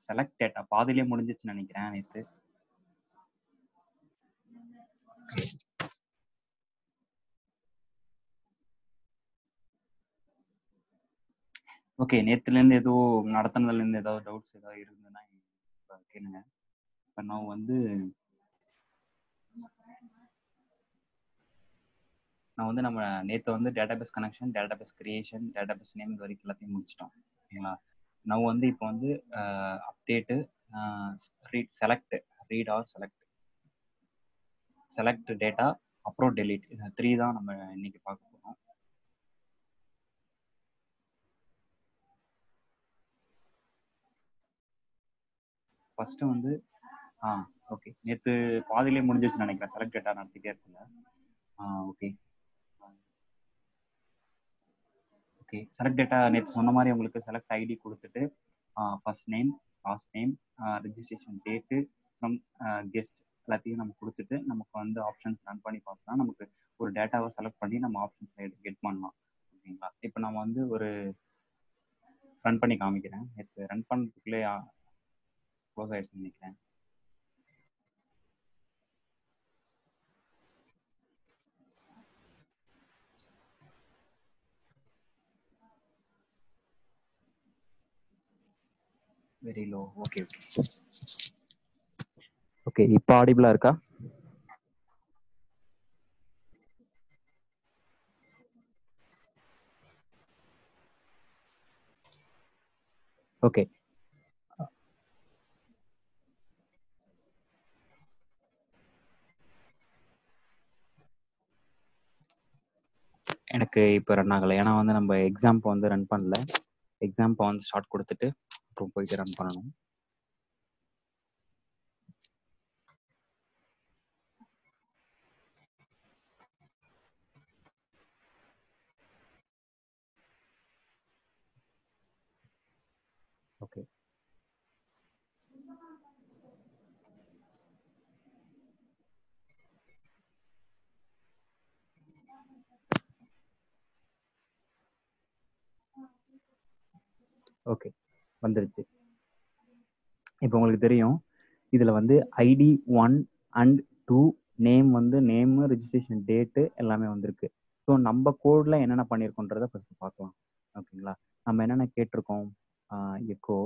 Select data பாதியிலே முடிஞ்சிச்சுன்னு நினைக்கிறேன் நேற்று ஓகே நேற்றுலேருந்து ஏதோ நடத்தினதுலேருந்து ஏதாவது டவுட்ஸ் ஏதாவது இருந்ததுன்னா இப்ப கேளுங்க இப்போ நான் வந்து நான் வந்து நம்ம நேற்று வந்து database connection database creation database name இது வரைக்கும் எல்லாத்தையும் முடிச்சிட்டோம் ஓகேங்களா நான் வந்து இப்போ வந்து update read select read or select select data அப்புறம் டெலீட் இந்த த்ரீ தான் நம்ம இன்னைக்கு பார்க்க போகிறோம் ஃபர்ஸ்ட் வந்து ஆ ஓகே நேற்று பாதியிலே முடிஞ்சிருச்சுன்னு நினைக்கிறேன் செலக்ட் டேட்டா நடத்திட்டே இருக்குல்ல ஆ ஓகே ஓகே செலக்ட் டேட்டா நேற்று சொன்ன மாதிரி உங்களுக்கு செலக்ட் ஐடி கொடுத்துட்டு first name last name registration date from guest எல்லாத்தையும் நம்ம கொடுத்துட்டு நமக்கு வந்து ஆப்ஷன்ஸ் ரன் பண்ணி பார்த்தோம்னா நமக்கு ஒரு டேட்டாவை செலக்ட் பண்ணி நம்ம ஆப்ஷன்ஸ் கெட் பண்ணலாம் ஓகேங்களா இப்போ நம்ம வந்து ஒரு ரன் பண்ணி காமிக்கிறேன் நேற்று ரன் பண்ணுறதுக்குள்ளே க்ளோஸ் ஆயிடுச்சுன்னு நினைக்கிறேன் very low okay okay okay இப்போ ஆடிபிளா இருக்கா ஓகே எனக்கு இப்போ ரன் ஆகலை ஏன்னா வந்து நம்ம எக்ஸாம்ப்போ வந்து ரன் பண்ணல எக்ஸாம்ப்போ வந்து ஸ்டார்ட் கொடுத்துட்டு அப்புறம் போயிட்டு ரன் பண்ணணும் ஓகே ஓகே வந்துருச்சு இப்போ உங்களுக்கு தெரியும் இதில் வந்து ID one and two name வந்து நேமு ரிஜிஸ்ட்ரேஷன் டேட்டு எல்லாமே வந்திருக்கு ஸோ நம்ம கோடில் என்னென்ன பண்ணியிருக்கோன்றதை ஃபஸ்ட்டு பார்க்கலாம் ஓகேங்களா நம்ம என்னென்ன கேட்டிருக்கோம் எக்கோ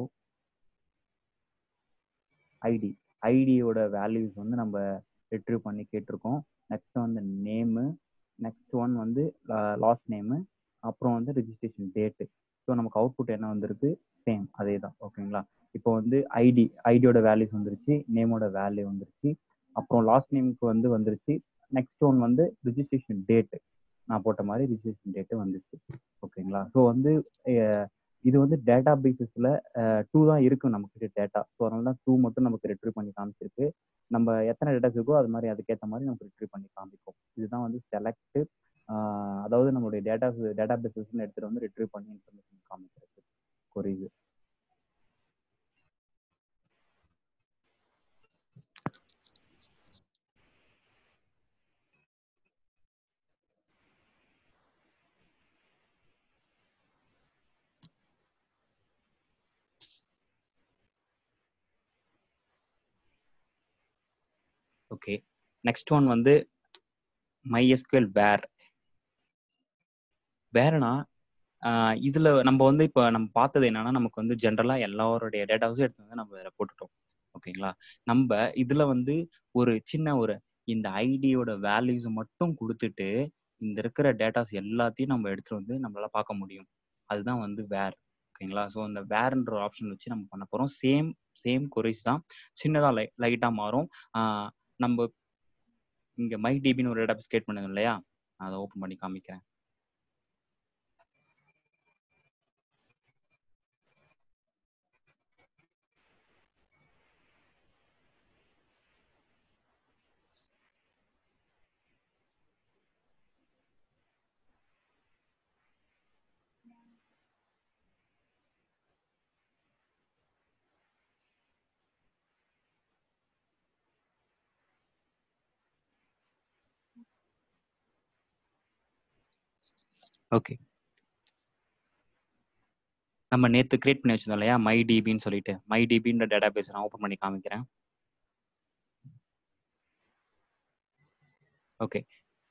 ஐடி ஐடியோட வேல்யூஸ் வந்து நம்ம ரிட்ரீவ் பண்ணி கேட்டிருக்கோம் நெக்ஸ்ட் வந்து நேமு நெக்ஸ்ட் ஒன் வந்து லாஸ்ட் நேமு அப்புறம் வந்து ரிஜிஸ்ட்ரேஷன் டேட்டு ஸோ நமக்கு அவுட்புட் என்ன வந்திருக்கு சேம் அதே தான் ஓகேங்களா இப்போ வந்து ஐடி ஐடியோட வேல்யூஸ் வந்துருச்சு நேமோட வேல்யூ வந்துருச்சு அப்புறம் லாஸ்ட் நேமுக்கு வந்து வந்துருச்சு நெக்ஸ்ட் ஒன் வந்து ரிஜிஸ்ட்ரேஷன் டேட்டு நான் போட்ட மாதிரி ரிஜிஸ்ட்ரேஷன் டேட்டு வந்துருச்சு ஓகேங்களா ஸோ வந்து இது வந்து டேட்டா பேசிஸில் டூ தான் இருக்கும் நமக்கு டேட்டா ஸோ அதனால தான் டூ மட்டும் நமக்கு ரிட்ரீவ் பண்ணி காமிச்சிருக்கு நம்ம எத்தனை டேட்டாஸ் இருக்கோ அது மாதிரி அதுக்கேற்ற மாதிரி நமக்கு ரிட்ரீவ் பண்ணி காமிக்கும் இதுதான் வந்து செலக்ட் அதாவது நம்மளுடைய டேட்டா டேட்டா பேசஸ்ன்னு எடுத்துகிட்டு வந்து ரிட்ரீவ் பண்ணி இன்ஃபர்மேஷன் காமிக்கிறது புரியுது ஓகே நெக்ஸ்ட் ஒன் வந்து மைஎஸ்கியூஎல் வேர் வேர்னா இதுல நம்ம வந்து இப்போ நம்ம பார்த்தது என்னன்னா நமக்கு வந்து ஜென்ரலா எல்லாருடைய டேட்டாஸும் எடுத்து வந்து நம்ம இதில் போட்டுட்டோம் ஓகேங்களா நம்ம இதுல வந்து ஒரு சின்ன ஒரு இந்த ஐடியோட வேல்யூஸ் மட்டும் கொடுத்துட்டு இந்த இருக்கிற டேட்டாஸ் எல்லாத்தையும் நம்ம எடுத்துட்டு வந்து நம்மளால பார்க்க முடியும் அதுதான் வந்து வேர் ஓகேங்களா ஸோ அந்த வேர்ன்ற ஒரு ஆப்ஷன் வச்சு நம்ம பண்ண போறோம் சேம் சேம் கொரிஸ் தான் சின்னதாக லை லைட்டாக மாறும் நம்ம இங்க மை டிபின்னு ஒரு டேட்டாபேஸ் கிரியேட் பண்ணுங்க இல்லையா அதை ஓப்பன் பண்ணி காமிக்கிறேன் ஓகே நம்ம நேத்து கிரியேட் பண்ணி வச்சிருந்தோம் இல்லையா மை டிபின்னு சொல்லிட்டு மை டிபின்ற டேட்டா பேஸ் நான் ஓப்பன் பண்ணி காமிக்கிறேன் ஓகே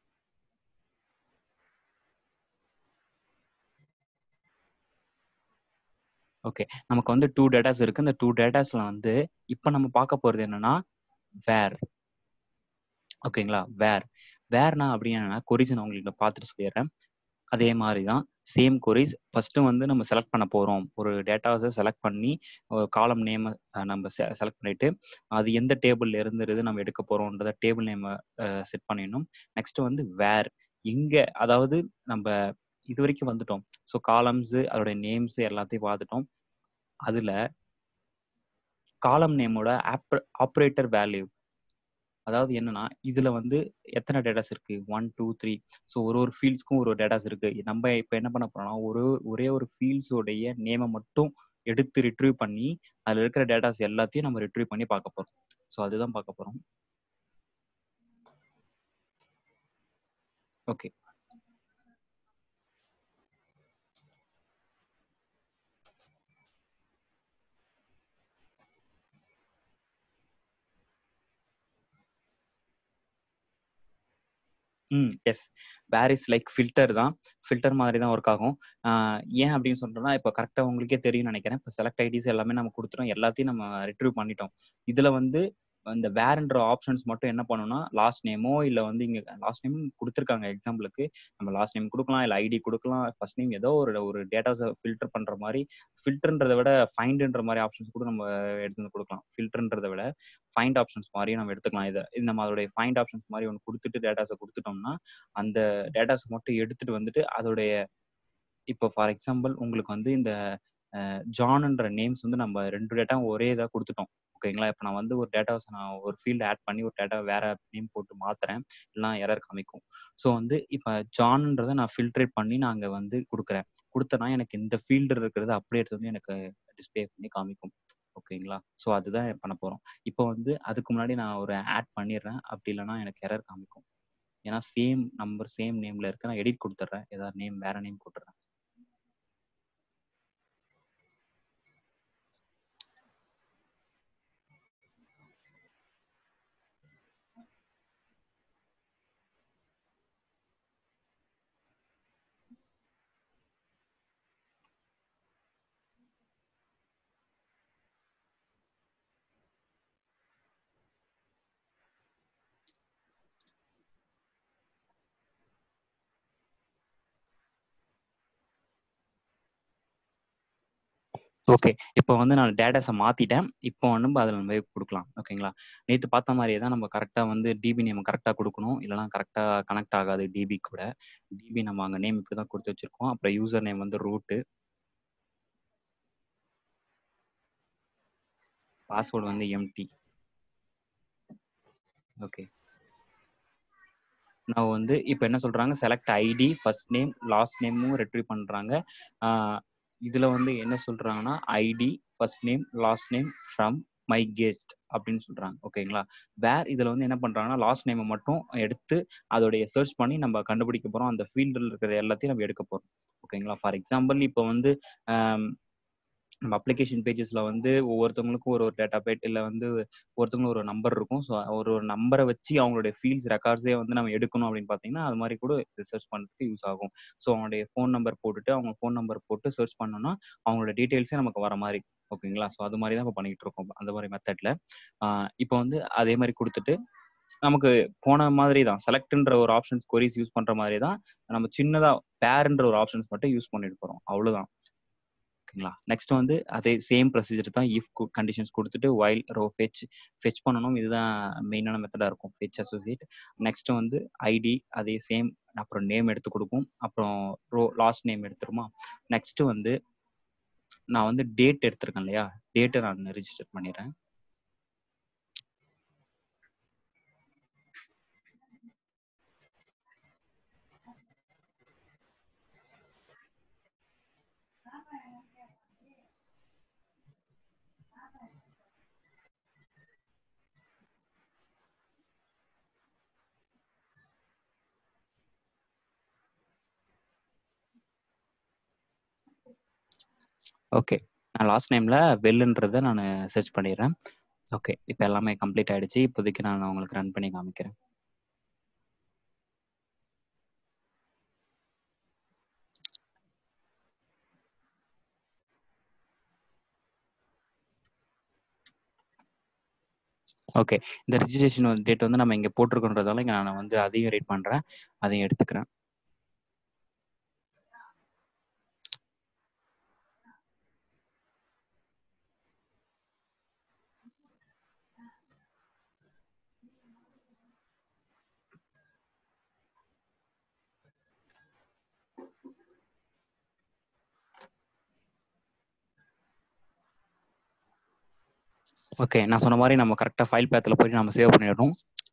ஓகே நமக்கு வந்து டூ டேட்டாஸ் இருக்கு இந்த டூ டேட்டாஸ்ல வந்து இப்போ நம்ம பார்க்க போறது என்னன்னா வேர் ஓகேங்களா வேர் வேர்னா அப்படி என்னன்னா கொரிஸ் நான் உங்களுக்கு பார்த்துட்டு சொல்லிடுறேன் அதே மாதிரி தான் சேம் கொரிஸ் ஃபர்ஸ்ட் வந்து நம்ம செலக்ட் பண்ண போறோம் ஒரு டேட்டாஸை செலக்ட் பண்ணி காலம் நேம் நம்ம செலக்ட் பண்ணிட்டு அது எந்த டேபிள்ல இருந்துருது நம்ம எடுக்க போறோம்ன்றத டேபிள் நேம் செட் பண்ணிடணும் நெக்ஸ்ட் வந்து வேர் இங்க அதாவது நம்ம இது வரைக்கும் வந்துட்டோம் ஸோ காலம்ஸ் அதோட நேம்ஸ் எல்லாத்தையும் பார்த்துட்டோம் அதுல காலம் நேமோட ஆப்ரேட்டர் வேல்யூ அதாவது என்னன்னா இதுல வந்து எத்தனை டேட்டாஸ் இருக்கு ஒன் டூ த்ரீ ஸோ ஒரு ஒரு ஃபீல்ட்ஸ்க்கும் ஒரு ஒரு டேட்டாஸ் இருக்கு நம்ம இப்போ என்ன பண்ண போறோம்னா ஒரு ஒரே ஒரு ஃபீல்ட்ஸோடைய நேமை மட்டும் எடுத்து ரிட்ரீவ் பண்ணி அதுல இருக்கிற டேட்டாஸ் எல்லாத்தையும் நம்ம ரிட்ரீவ் பண்ணி பார்க்க போறோம் ஸோ அதுதான் பார்க்க போறோம் ஓகே ம் yes where is like filter தான் ஃபில்டர் மாதிரி தான் ஒர்க் ஆகும் ஏன் அப்படின்னு சொல்றோம்னா இப்போ கரெக்டாக உங்களுக்கே தெரியும்னு நினைக்கிறேன் இப்போ செலக்ட் ஐடிஸ் எல்லாமே நம்ம கொடுத்துட்டோம் எல்லாத்தையும் நம்ம ரிட்ரீவ் பண்ணிட்டோம் இதில் வந்து இந்த வேர்ன்ற ஆப்ஷன்ஸ் மட்டும் என்ன பண்ணணும்னா லாஸ்ட் நேமோ இல்லை வந்து இங்கே லாஸ்ட் நேம் கொடுத்துருக்காங்க எக்ஸாம்பிளுக்கு நம்ம லாஸ்ட் நேம் கொடுக்கலாம் இல்லை ஐடி கொடுக்கலாம் ஃபர்ஸ்ட் நேம் ஏதோ ஒரு ஒரு டேட்டாஸை ஃபில்டர் பண்ணுற மாதிரி ஃபில்டர்ன்றதை விட ஃபைண்டுன்ற மாதிரி ஆப்ஷன்ஸ் கூட நம்ம எடுத்து வந்து கொடுக்கலாம் ஃபில்டர்ன்றதை விட ஃபைண்ட் ஆப்ஷன்ஸ் மாதிரி நம்ம எடுத்துக்கலாம் இதை இது நம்ம அதோடைய ஃபைண்ட் ஆப்ஷன்ஸ் மாதிரி ஒன்று கொடுத்துட்டு டேட்டாஸை கொடுத்துட்டோம்னா அந்த டேட்டாஸ் மட்டும் எடுத்துட்டு வந்துட்டு அதோடைய இப்போ ஃபார் எக்ஸாம்பிள் உங்களுக்கு வந்து இந்த ஜான்ன்ற நேம்ஸ் வந்து நம்ம ரெண்டு டேட்டா ஒரே இதாக கொடுத்துட்டோம் ஓகேங்களா இப்போ நான் வந்து ஒரு டேட்டாஸ் நான் ஒரு ஃபீல்டு ஆட் பண்ணி ஒரு டேட்டா வேற நேம் போட்டு மாத்துறேன் இல்லைனா எரர் காமிக்கும் ஸோ வந்து இப்போ ஜான்ன்றதை நான் ஃபில்ட்ரேட் பண்ணி நான் அங்கே வந்து கொடுக்குறேன் கொடுத்தனா எனக்கு இந்த ஃபீல்டு இருக்கிறது அப்படியே எடுத்து வந்து எனக்கு டிஸ்பிளே பண்ணி காமிக்கும் ஓகேங்களா ஸோ அதுதான் பண்ண போகிறோம் இப்போ வந்து அதுக்கு முன்னாடி நான் ஒரு ஆட் பண்ணிடுறேன் அப்படி இல்லைனா எனக்கு எரர் காமிக்கும் ஏன்னா சேம் நம்பர் சேம் நேம்ல இருக்கு நான் எடிட் கொடுத்துட்றேன் ஏதாவது நேம் வேற நேம் கொடுத்துட்றேன் ஓகே இப்போ வந்து நான் டேட்டாஸை மாத்திட்டேன் இப்போ வந்து அதில் நம்ம கொடுக்கலாம் ஓகேங்களா நேற்று பார்த்த மாதிரியே தான் நம்ம கரெக்டாக வந்து டிபி நேம் கரெக்டாக கொடுக்கணும் இல்லைனா கரெக்டாக கனெக்ட் ஆகாது டிபி கூட டிபி நம்ம அங்கே நேம் இப்படி தான் கொடுத்து வச்சிருக்கோம் அப்புறம் யூசர் நேம் வந்து ரூட்டு பாஸ்வேர்டு வந்து எம்டி ஓகே நான் வந்து இப்போ என்ன சொல்றாங்க select ID first name last நேமும் ரெட்ரீவ் பண்றாங்க இதுல வந்து என்ன சொல்றாங்கன்னா ID first name last name from my guest அப்படின்னு சொல்றாங்க ஓகேங்களா வேர் இதுல வந்து என்ன பண்றாங்கன்னா லாஸ்ட் நேமை மட்டும் எடுத்து அதோடைய சர்ச் பண்ணி நம்ம கண்டுபிடிக்க போறோம் அந்த ஃபீல்டில் இருக்கிற எல்லாத்தையும் நம்ம எடுக்க போறோம் ஓகேங்களா ஃபார் எக்ஸாம்பிள் இப்போ வந்து நம்ம அப்ளிகேஷன் பேஜஸ்ல வந்து ஒவ்வொருத்தவங்களுக்கும் ஒரு ஒரு டேட்டா பேட் இல்லை வந்து ஒருத்தவங்களும் ஒரு நம்பர் இருக்கும் ஸோ ஒரு ஒரு நம்பரை வச்சு அவங்களுடைய ஃபீல்ட்ஸ் ரெக்கார்ட்ஸே வந்து நம்ம எடுக்கணும் அப்படின்னு பார்த்தீங்கன்னா அது மாதிரி கூட ரிசர்ச் பண்ணுறதுக்கு யூஸ் ஆகும் ஸோ அவங்களுடைய ஃபோன் நம்பர் போட்டுட்டு அவங்க ஃபோன் நம்பர் போட்டு சர்ச் பண்ணோம்னா அவங்களோட டீட்டெயில்ஸே நமக்கு வர மாதிரி ஓகேங்களா ஸோ அது மாதிரி தான் இப்போ பண்ணிட்டு இருக்கோம் அந்த மாதிரி மெத்தட்ல இப்போ வந்து அதே மாதிரி கொடுத்துட்டு நமக்கு போன மாதிரி தான் செலக்ட்ன்ற ஒரு ஆப்ஷன்ஸ் கொரிஸ் யூஸ் பண்ற மாதிரி தான் நம்ம சின்னதா பேர்ன்ற ஒரு ஆப்ஷன்ஸ் மட்டும் யூஸ் பண்ணிட்டு போறோம் அவ்வளவுதான் ஓகேங்களா நெக்ஸ்ட் வந்து அதே சேம் ப்ரொசீஜர் தான் இஃப் கண்டிஷன்ஸ் கொடுத்துட்டு வைல் ரோ ஃபெச் ஃபெச் பண்ணணும் இதுதான் மெயினான மெத்தடாக இருக்கும் ஃபெச் அசோசியேட் நெக்ஸ்ட் வந்து ஐடி அதே சேம் அப்புறம் நேம் எடுத்து கொடுக்கும் அப்புறம் ரோ லாஸ்ட் நேம் எடுத்துருமா நெக்ஸ்ட் வந்து நான் வந்து டேட் எடுத்திருக்கேன் இல்லையா டேட்டை நான் ரிஜிஸ்டர் பண்ணிடுறேன் ஓகே நான் லாஸ்ட் நேமில் வெல்லுன்றதை நான் சர்ச் பண்ணிடுறேன் ஓகே இப்போ எல்லாமே கம்ப்ளீட் ஆயிடுச்சு இப்போதைக்கு நான் உங்களுக்கு ரன் பண்ணி காமிக்கிறேன் ஓகே இந்த ரிஜிஸ்ட்ரேஷன் டேட் வந்து நம்ம இங்கே போட்டிருக்கோன்றதால இங்கே நான் வந்து அதையும் ரீட் பண்ணுறேன் அதையும் எடுத்துக்கிறேன் ஓகே நான் சொன்ன மாதிரி நம்ம கரெக்டாக ஃபைல் பேத்தில் போய் நம்ம சேவ் பண்ணிடணும்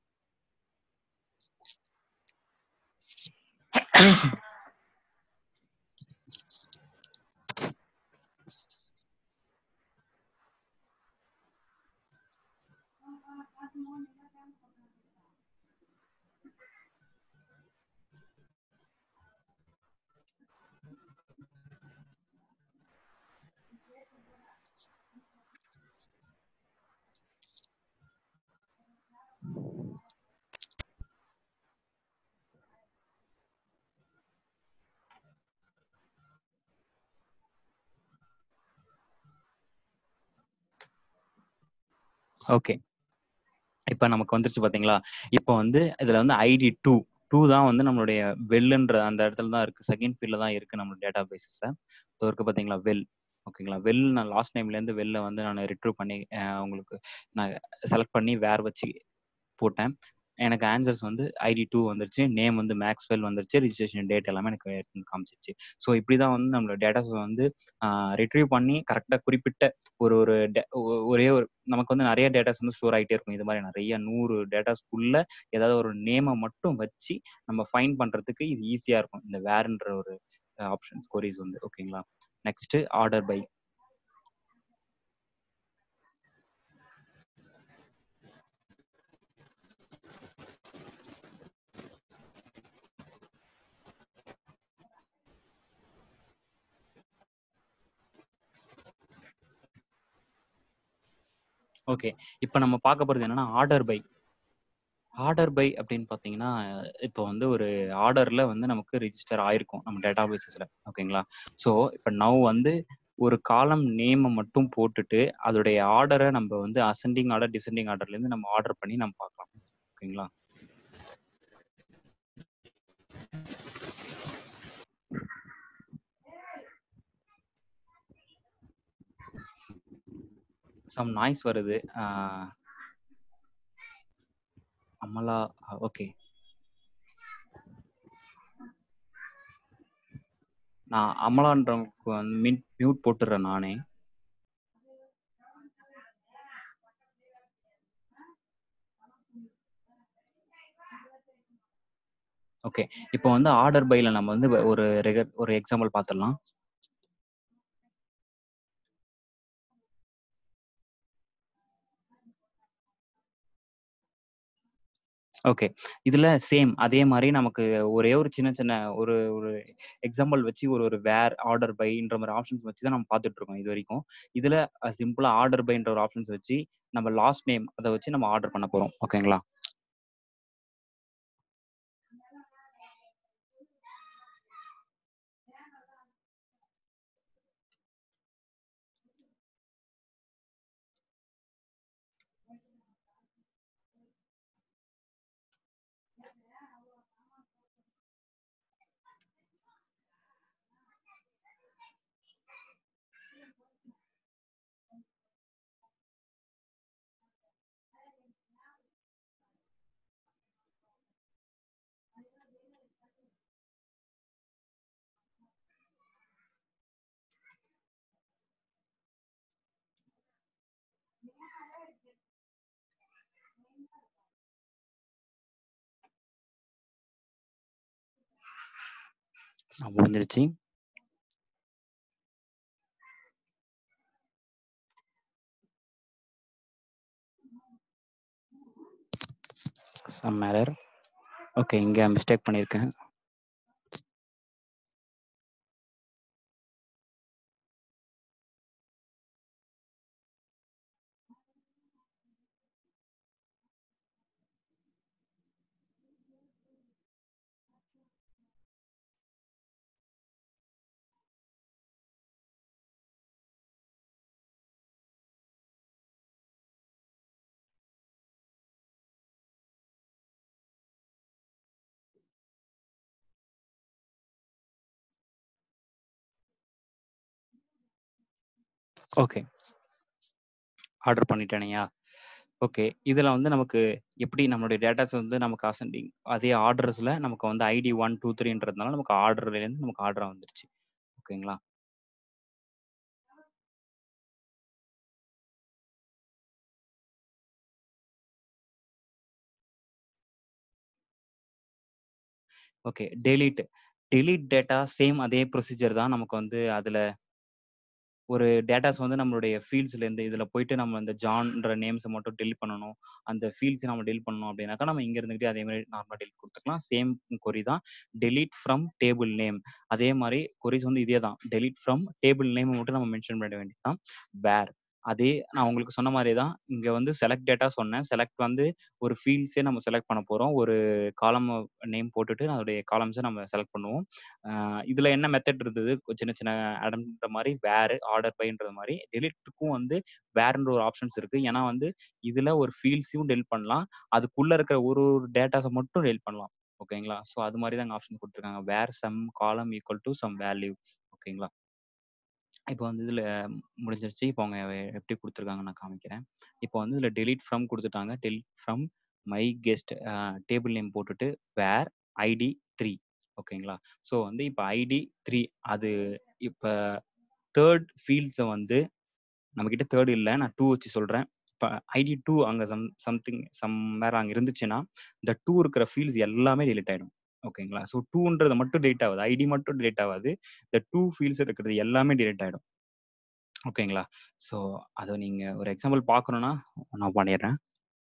ஓகே இப்போ நமக்கு வந்துருச்சு பார்த்தீங்களா இப்போ வந்து இதில் வந்து ஐடி டூ டூ தான் வந்து நம்மளுடைய வெல்லுன்ற அந்த இடத்துல தான் இருக்குது செகண்ட் ஃபீல்டில் தான் இருக்குது நம்மளோட டேட்டா பேசிஸில் ஸோ இருக்குது பார்த்தீங்களா வெல் ஓகேங்களா வெல் நான் லாஸ்ட் டைம்லேருந்து வெளில வந்து நான் ரிட்ரூவ் பண்ணி உங்களுக்கு நான் செலக்ட் பண்ணி வேர் வச்சு போட்டேன் எனக்கு ஆன்சர்ஸ் வந்து ஐடி டூ வந்துருச்சு நேம் வந்து மேக்ஸ்வெல் வந்துருச்சு ரிஜிஸ்ட்ரேஷன் டேட் எல்லாமே எனக்கு எடுத்து காமிச்சிருச்சு ஸோ இப்படி தான் வந்து நம்மளோட டேட்டாஸ் வந்து ரிட்ரீவ் பண்ணி கரெக்டாக குறிப்பிட்ட ஒரு ஒரு ஒரே ஒரு நமக்கு வந்து நிறைய டேட்டாஸ் வந்து ஸ்டோர் ஆகிட்டே இருக்கும் இது மாதிரி நிறைய நூறு டேட்டாஸ்க்குள்ள ஏதாவது ஒரு நேமை மட்டும் வச்சு நம்ம ஃபைன் பண்ணுறதுக்கு இது ஈஸியாக இருக்கும் இந்த வேர்ன்ற ஒரு ஆப்ஷன்ஸ் கொரிஸ் வந்து ஓகேங்களா நெக்ஸ்ட் ஆர்டர் பை ஓகே இப்போ நம்ம பார்க்க போகிறது என்னன்னா ஆர்டர் பை ஆர்டர் பை அப்படின்னு பார்த்தீங்கன்னா இப்போ வந்து ஒரு ஆர்டரில் வந்து நமக்கு ரிஜிஸ்டர் ஆயிருக்கும் நம்ம டேட்டா பேசஸில் ஓகேங்களா ஸோ இப்போ நவ் வந்து ஒரு காலம் நேமை மட்டும் போட்டுட்டு அதோடைய ஆர்டரை நம்ம வந்து அசெண்டிங் ஆர்டர் டிசெண்டிங் ஆர்டர்லேருந்து நம்ம ஆர்டர் பண்ணி நம்ம பார்க்கலாம் ஓகேங்களா சம் நாய்ஸ் வருது அமலா ஓகே நான் அமலான்றவங்களுக்கு வந்து மின் மியூட் போட்டுறேன் நானே ஓகே இப்போ வந்து ஆர்டர் பைல நம்ம வந்து ஒரு ரெக ஒரு எக்ஸாம்பிள் பார்த்துடலாம் ஓகே இதுல சேம் அதே மாதிரி நமக்கு ஒரே ஒரு சின்ன சின்ன ஒரு ஒரு எக்ஸாம்பிள் வச்சு ஒரு ஒரு வேர் ஆர்டர் பைன்ற மாதிரி ஆப்ஷன்ஸ் வச்சு தான் நம்ம பார்த்துட்டு இருக்கோம் இது வரைக்கும் இதுல சிம்பிளா ஆர்டர் பைன்ற ஒரு ஆப்ஷன்ஸ் வச்சு நம்ம லாஸ்ட் நேம் அதை வச்சு நம்ம ஆர்டர் பண்ண போறோம் ஓகேங்களா முடிஞ்சிருச்சு சம் எரர் ஓகே இங்கே மிஸ்டேக் பண்ணியிருக்கேன் ஓகே. ஆர்டர் பண்ணிட்டேனயா? ஓகே. இதுல வந்து நமக்கு எப்படி நம்மளுடைய டேட்டாஸ் வந்து நமக்கு அசெண்டிங் அதே ஆர்டர்ஸ்ல நமக்கு வந்து ஐடி 1, 2, 3ன்றதுனால நமக்கு ஆர்டர்லேருந்து நமக்கு ஆர்டரா வந்துருச்சு. ஓகேங்களா? Okay. Delete. Delete data same அதே ப்ரொசீஜர் தான் நமக்கு வந்து அதுல ஒரு டேட்டாஸ் வந்து நம்மளுடைய ஃபீல்ட்ஸ்லேருந்து இதுல போயிட்டு நம்ம இந்த ஜான்ன்ற நேம்ஸ மட்டும் டெலீட் பண்ணணும். அந்த ஃபீல்ட்ஸ நம்ம டெலீட் பண்ணணும் அப்படின்னாக்கா, நம்ம இங்க இருந்துகிட்டே அதே மாரி நார்மலா டெலீட் குடுத்துக்கலாம். சேம் கொரி தான். Delete from table name. அதே மாரி கொரிஸ் வந்து இதே தான். டெலீட் ஃப்ரம் டேபிள் நேம மட்டும் நம்ம மென்ஷன் பண்ண வேண்டியது தான். வேர் அதே நான் உங்களுக்கு சொன்ன மாரியே தான். இங்க வந்து செலக்ட் டேட்டா சொன்னேன். செலக்ட் வந்து ஒரு ஃபீல்ட்ஸே நம்ம செலக்ட் பண்ண போறோம். ஒரு காலம் நேம் போட்டுட்டு அதோடைய காலம்ஸ நம்ம செலக்ட் பண்ணுவோம். அ இதுல என்ன மெத்தட் இருந்தது, சின்ன சின்ன ஆடம்ன்ற மாரி வேர், ஆர்டர் பைன்ற மாரி டெலீட்க்கும் வந்து வேர்ன்ற ஒரு ஆப்ஷன்ஸ் இருக்கு. ஏன்னா வந்து இதுல ஒரு ஃபீல்ட்ஸையும் டெலீட் பண்ணலாம். அதுக்குள்ள இருக்கிற ஒரு ஒரு டேட்டாஸ மட்டும் டெலீட் பண்ணலாம். ஓகேங்களா? ஸோ அது மாரி தான் இங்க ஆப்ஷன் குடுத்துருக்காங்க. Where some column equal to some value. ஓகேங்களா? இப்போ வந்து இதுல முடிஞ்சிருச்சு. இப்போ அவங்க எப்படி குடுத்துருக்காங்கன்னு நான் காமிக்கிறேன். இப்போ வந்து இதுல டெலீட் ஃப்ரம் குடுத்துட்டாங்க. Delete from my guest uh table name போட்டுட்டு வேர் ஐடி 3 ஓகேங்களா? ஸோ வந்து இப்ப ஐடி 3 அது இப்ப 3 ஃபீல்ட்ஸ வந்து நம்மகிட்ட 3 இல்ல. நான் 2 வச்சு சொல்றேன். இப்ப ஐடி 2 அங்க சம் சம்திங் சம்வேர் அங்க இருந்துச்சுன்னா, இந்த 2 இருக்கிற ஃபீல்ட்ஸ் எல்லாமே டெலீட் ஆயிடும். ஓகேங்களா? ஸோ 2ன்றது மட்டும் டெலீட் ஆவாது. ஐடி மட்டும் டெலீட் ஆவாது. இந்த 2 ஃபீல்ட்ஸ் இருக்கிறது எல்லாமே டெலீட் ஆயிடும். ஓகேங்களா? ஸோ அத நீங்க ஒரு எக்ஸாம்பிள் பார்க்கணும்னா நான் பண்ணிடுறேன்.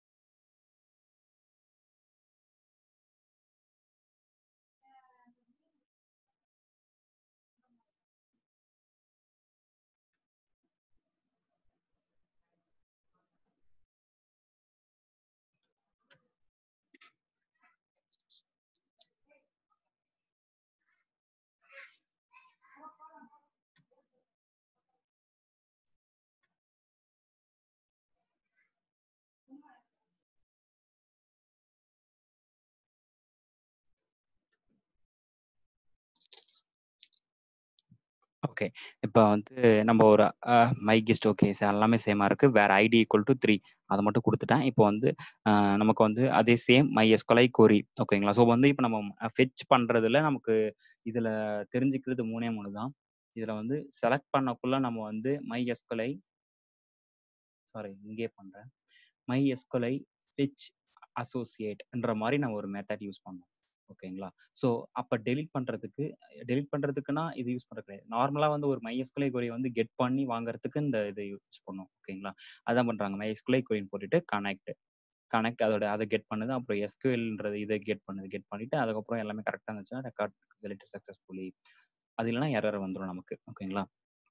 ஓகே. இப்ப வந்து நம்ம ஒரு அ மை கெஸ்ட் ஓகே எல்லாமே சேமா இருக்கு. வேர் ஐடி ஈக்குவல் டூ 3 அத மட்டும் குடுத்துட்டேன். இப்போ வந்து அ நமக்கு வந்து அதே சேம் மை எஸ்குஎல்ஐ கொரி ஓகேங்களா? ஸோ வந்து இப்ப நம்ம ஃபெட்ச் பண்றதுல நமக்கு இதுல தெரிஞ்சுக்கிறது 3ஏ 3 தான். இதுல வந்து செலக்ட் பண்ணக்குள்ள நம்ம வந்து மை எஸ்குஎல்ஐ சாரி இங்கேயே பண்றேன். மை எஸ்குஎல்ஐ ஃபெட்ச் அசோசியேட்ன்ற மாரி நான் ஒரு மெத்தட் யூஸ் பண்ணணும். ஓகேங்களா? ஸோ அப்ப டெலீட் பண்றதுக்கு டெலீட் பண்றதுக்குன்னா இது யூஸ் பண்றது கிடையாது. நார்மலா வந்து ஒரு MySQL கொரிய வந்து கெட் பண்ணி வாங்குறதுக்கு இந்த இத யூஸ் பண்ணுவோம். ஓகேங்களா? அதான் பண்றாங்க. MySQL கொரின்னு போட்டுட்டு கனெக்ட் கனெக்ட் அதோட அத கெட் பண்ணுது. அப்புறம் SQLன்றது இத கெட் பண்ணுது. கெட் பண்ணிட்டு அதுக்கப்புறம் எல்லாமே கரெக்ட்டா இருந்துச்சுன்னா ரெக்கார்ட் டெலிட்டட் சக்சஸ்ஃபுல்லி. அது இல்லன்னா எரர் வந்துரும் நமக்கு. ஓகேங்களா?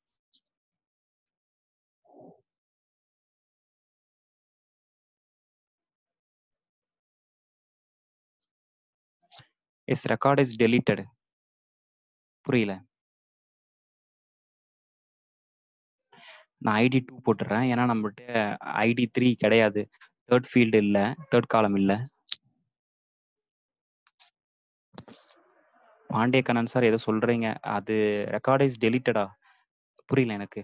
Yes record is deleted. புரியல. நான் ஐடி 2 போட்டுறேன். ஏன்னா நம்மள்ட்ட ஐடி 3 கிடையாது. 3 ஃபீல்ட் இல்ல. 3 காலம் இல்ல. பாண்டே கண்ணன் சார் ஏதோ சொல்றீங்க. அது ரெக்கார்ட் இஸ் டெலீட்டடா? புரியல எனக்கு.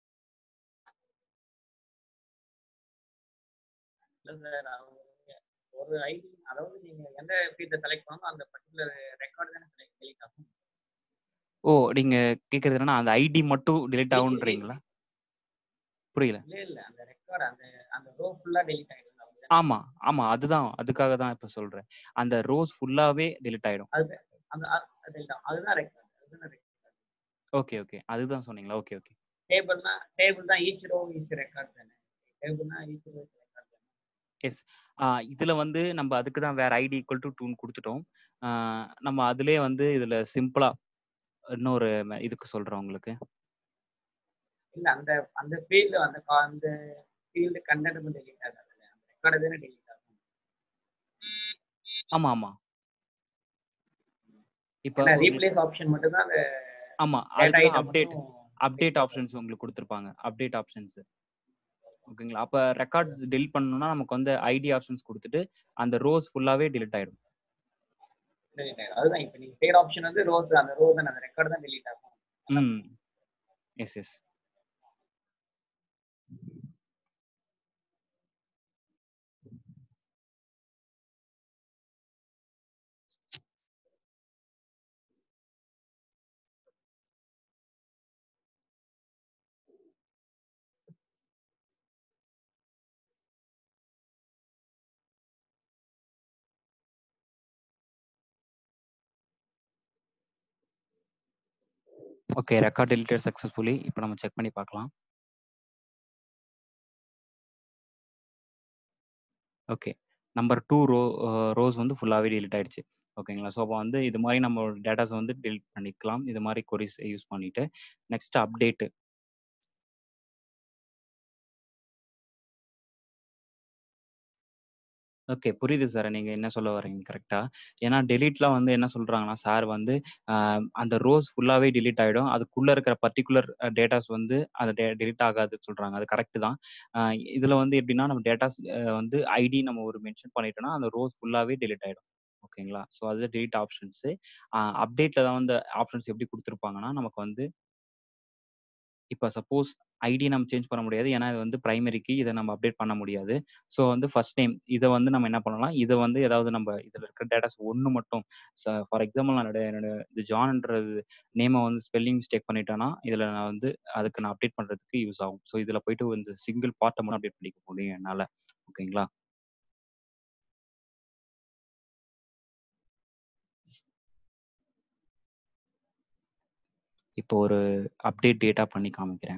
இல்ல சார். அவங்க ஒரு ஐடி அதாவது நீங்க எந்த ஃபீல்ட செலக்ட் பண்ணணுமோ அந்த பர்ட்டிகுலர் ரெக்கார்ட் தானே செலக்ட் டெலீட் ஆகும். ஓ! நீங்க கேட்கறது என்னன்னா, அந்த ஐடி மட்டும் டெலீட் ரீ ரீ ஆகுன்றீங்களா? புரியல. இல்ல, இல்ல. அந்த ரெக்கார்ட் அந்த அந்த ரோ ஃபுல்லா டெலீட் ஆயிடும். அப்படிதானே? ஆமா, ஆமா. அதுதான். அதுக்காக தான் இப்ப சொல்றேன். அந்த ரோஸ் ஃபுல்லாவே டெலீட் ஆயிடும். அது அந்த அ டெலீட் ஆகும். அதுதான் ரெக்கார்ட். அதுதான் ரெக்கார்ட். Okay, okay. அதுதான் சொன்னீங்களா? Okay, okay. டேபிள்னா டேபிள் தான் ஈச் ரோ ஈச் ரெக்கார்ட் தானே. டேபிள்னா ஈச் ரோ ஈச் ரெக்கார்ட் தானே. எஸ். ஆ இதுல வந்து நம்ம அதுக்கு தான் வேற ஐடி ஈக்குவல் டூ 2ன்னு குடுத்துட்டோம். ஆ நம்ம அதிலயே வந்து இதுல சிம்பிளா இன்னொரு ம இதுக்கு சொல்றேன் உங்களுக்கு. இல்ல அந்த அந்த ஃபீல்டு அந்த கா அந்த ஃபீல்டு கன்டென்ட் மட்டும் டெலீட் ஆகாதுல்ல. அந்த ரெக்கார்ட் தானே டெலீட் ஆகும். ஆமா, ஆமா. இப்ப ஏன்னா ஒரு ரீப்ளேஸ் ஆப்ஷன் மட்டும் தான் அந்த ஆமா. டேட்டா அதுக்கு தான் ஐட்டம் அப்டேட் மட்டும் அப்டேட் டெலீட் ஆகாது. ஆப்ஷன்ஸ் உங்களுக்கு குடுத்துருப்பாங்க. Update options. ஓகேங்களா? அப்ப ரெக்கார்ட்ஸ் டெலீட் பண்ணணும்னா நமக்கு வந்து ஐடி ஆப்ஷன்ஸ் குடுத்துட்டு, அந்த ரோஸ் ஃபுல்லாவே டெலீட் ஆயிடும். டெலீட் ஆயிடும். அதுதான் இப்ப நீங்க செய்ற ஆப்ஷன் வந்து ரோஸ் அந்த ரோ தானே அந்த ரெக்கார்ட் தான் டெலீட் ஆகும். அதான் ம். Yes, yes. Okay record deleted successfully இப்போ நம்ம செக் பண்ணி பார்க்கலாம் okay number two row rows வந்து ஃபுல்லாகவே delete ஆயிடுச்சு ஓகேங்களா ஸோ அப்போ வந்து இது மாதிரி நம்ம டேட்டாஸ் வந்து delete பண்ணிக்கலாம் இது மாதிரி கொரிஸ் யூஸ் பண்ணிட்டு நெக்ஸ்ட் அப்டேட்டு ஓகே புரியுது சார் நீங்க என்ன சொல்ல வரீங்க கரெக்டா ஏன்னா டெலீட்லாம் வந்து என்ன சொல்றாங்கன்னா சார் வந்து ஆஹ், அந்த ரோஸ் ஃபுல்லாவே delete ஆயிடும் அதுக்குள்ள இருக்கிற பர்டிகுலர் டேட்டாஸ் வந்து அது delete ஆகாதுன்னு சொல்றாங்க அது கரெக்ட் தான் ஆஹ், இதுல வந்து எப்படின்னா நம்ம டேட்டாஸ் வந்து ஐடி நம்ம ஒரு மென்ஷன் பண்ணிட்டோம்னா அந்த ரோஸ் ஃபுல்லாவே delete ஆயிடும் ஓகேங்களா ஸோ அது delete ஆப்ஷன்ஸ் அப்டேட்ல தான் வந்து ஆப்ஷன்ஸ் எப்படி கொடுத்துருப்பாங்கன்னா நமக்கு வந்து இப்போ சப்போஸ் ஐடி நம்ம சேஞ்ச் பண்ண முடியாது ஏன்னா இது வந்து பிரைமரிக்கு இதை நம்ம அப்டேட் பண்ண முடியாது ஸோ வந்து ஃபர்ஸ்ட் நேம் இதை வந்து நம்ம என்ன பண்ணலாம் இதை வந்து ஏதாவது நம்ம இதில் இருக்கிற டேட்டாஸ் ஒன்று மட்டும் ஃபார் எக்ஸாம்பிள் நான் என்னோட- என்னோட இந்த ஜான்ன்றது நேமை வந்து ஸ்பெல்லிங் மிஸ்டேக் பண்ணிட்டேன்னா இதில் நான் வந்து அதுக்கு நான் அப்டேட் பண்ணுறதுக்கு யூஸ் ஆகும் ஸோ இதில் போயிட்டு இந்த சிங்கிள் பார்ட்டை மட்டும் அப்டேட் பண்ணிக்க முடியும் என்னால் ஓகேங்களா இப்போ ஒரு அப்டேட் டேட்டா பண்ணி காமிக்கிறேன்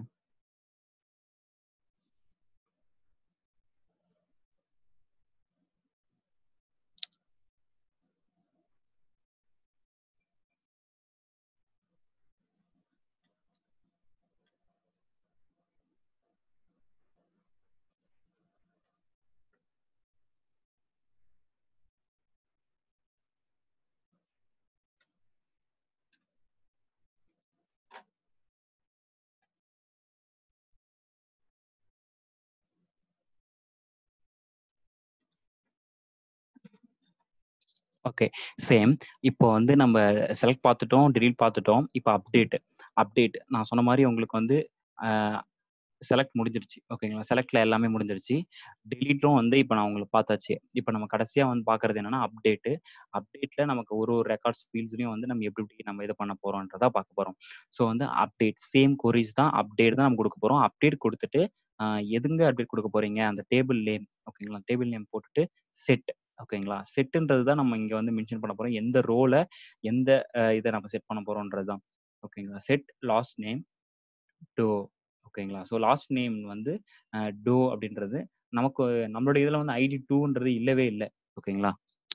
ஓகே சேம் இப்போ வந்து நம்ம செலக்ட் பார்த்துட்டோம் delete பார்த்துட்டோம் இப்போ அப்டேட் அப்டேட் நான் சொன்ன மாதிரி உங்களுக்கு வந்து செலக்ட் முடிஞ்சிருச்சு ஓகேங்களா செலக்ட்ல எல்லாமே முடிஞ்சிருச்சு டெலீட்டும் வந்து இப்போ நான் உங்களுக்கு பார்த்தாச்சு இப்போ நம்ம கடைசியா வந்து பார்க்கறது என்னன்னா அப்டேட் அப்டேட்ல நமக்கு ஒரு ஒரு ரெக்கார்ட்ஸ் ஃபீல்ட்ஸ்லையும் வந்து நம்ம எப்படி எப்படி நம்ம இது பண்ண போறோம்ன்றதா பார்க்க போறோம் ஸோ வந்து அப்டேட் சேம் கொரிஸ் தான் அப்டேட் தான் நம்ம கொடுக்க போறோம் அப்டேட் கொடுத்துட்டு ஆஹ் எதுங்க அப்டேட் கொடுக்க போறீங்க அந்த டேபிள் நேம் ஓகேங்களா டேபிள் நேம் போட்டுட்டு செட் ஓகேங்களா செட்டுன்றது தான் நம்ம இங்க வந்து மென்ஷன் பண்ண போறோம் எந்த ரோல எந்த அஹ், இதை நம்ம செட் பண்ண போறோம்ன்றது தான் ஓகேங்களா செட் லாஸ்ட் நேம் டோ ஓகேங்களா ஸோ லாஸ்ட் நேம் வந்து டோ அப்படின்றது நமக்கு நம்மளோட இதுல வந்து ஐடி டூன்றது இல்லவே இல்லை ஓகேங்களா